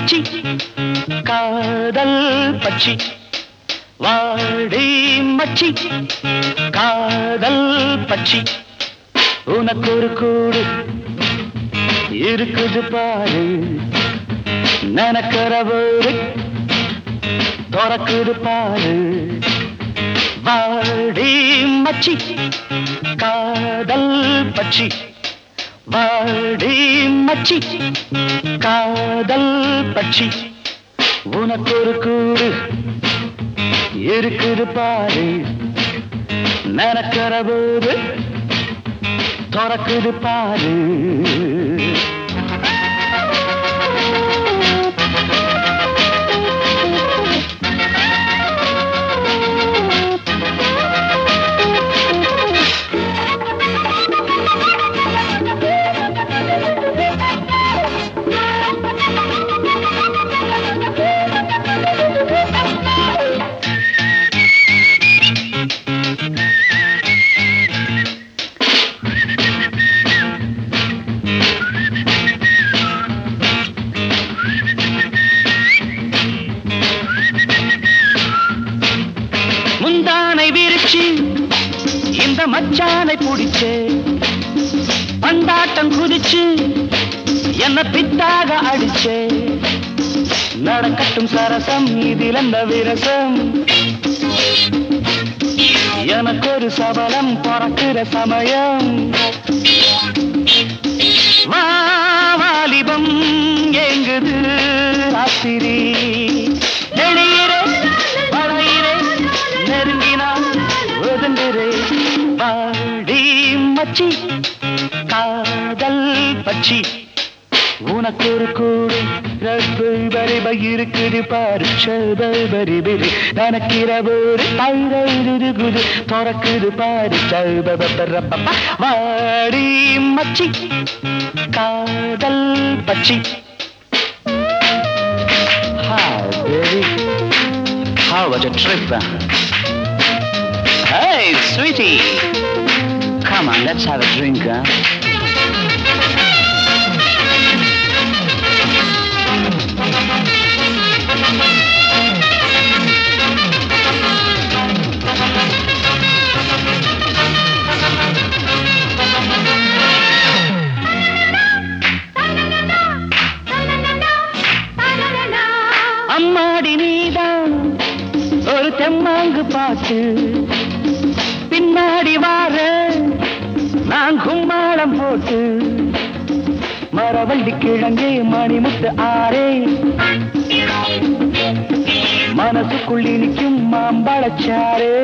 மச்சி காதல் பச்சி வாடி மச்சி காதல் பச்சி உனக்கு ஒரு கூடு இருக்குது பாரு நனக்கிறவோடு திறக்குது பாரு வாடி மச்சி காதல் பச்சி வாடி மச்சி காதல் பச்சி உனக்கு ஒரு கூடு இருக்குது பாரு நனக்கிற போது திறக்குது பாரு முந்தானை விரிச்சு இந்த மச்சானை பிடிச்சு பந்தாட்டம் குதிச்சு என்ன பித்தாக அடிச்சே நடக்கட்டும் சரசம் இதில் அந்த விரசம் எனக்கு ஒரு சபலம் பிறக்கிற சமயம் வா வாலிபம் எங்குது ராத்திரி வெளியிலே பழையிலே நெருங்கினால் ஒதுங்குறே வாடி மச்சி காதல் பச்சி உனக்கு ஒரு கூடு ரப்பு பரிப இருக்குது பாரு சபை பரி பரி நனக்கிறவோரு தைரது குது திறக்குது பாரு சப வாடி மச்சி காதல் பச்சி Hi, baby. How was your trip? huh? Hey, sweetie. Come on, let's have a drink, huh? அம்மாடி நீதான் ஒரு தெம்மாங்கு பாட்டு பின்னாடி வார நான் கும்மாளம் போட்டு மரவள்ளி கிழங்கே மணிமுத்து ஆரே மனசுக்குள்ளி நிற்கும் மாம்பழச்சாரே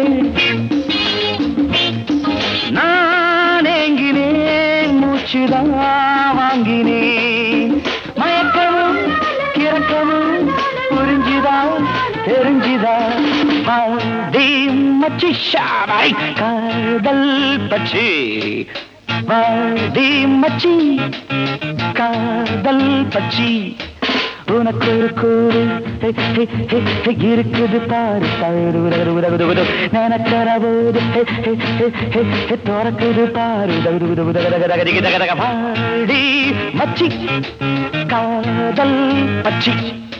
நான் ஏங்கினேன் மூச்சுதான் வாங்கினேன் மயக்கமும் கிறக்கமும் புரிஞ்சுதா தெரிஞ்சுதா வாடி மச்சி ஷாராய் காதல் பச்சி வாடி மச்சி காதல் பச்சி உனக்கு ஒரு கூறு ஹே, ஹே, ஹே, ஹே, இருக்குது பாரு தரு உதகு உதகு உதகு நினைக்கிற போது ஹே, ஹே, ஹே, ஹே, ஹே, திறக்குது பாரு உதகு உதகு உதகு உதகு உதகு உதகு உதகு பாடி மச்சி காதல் பச்சி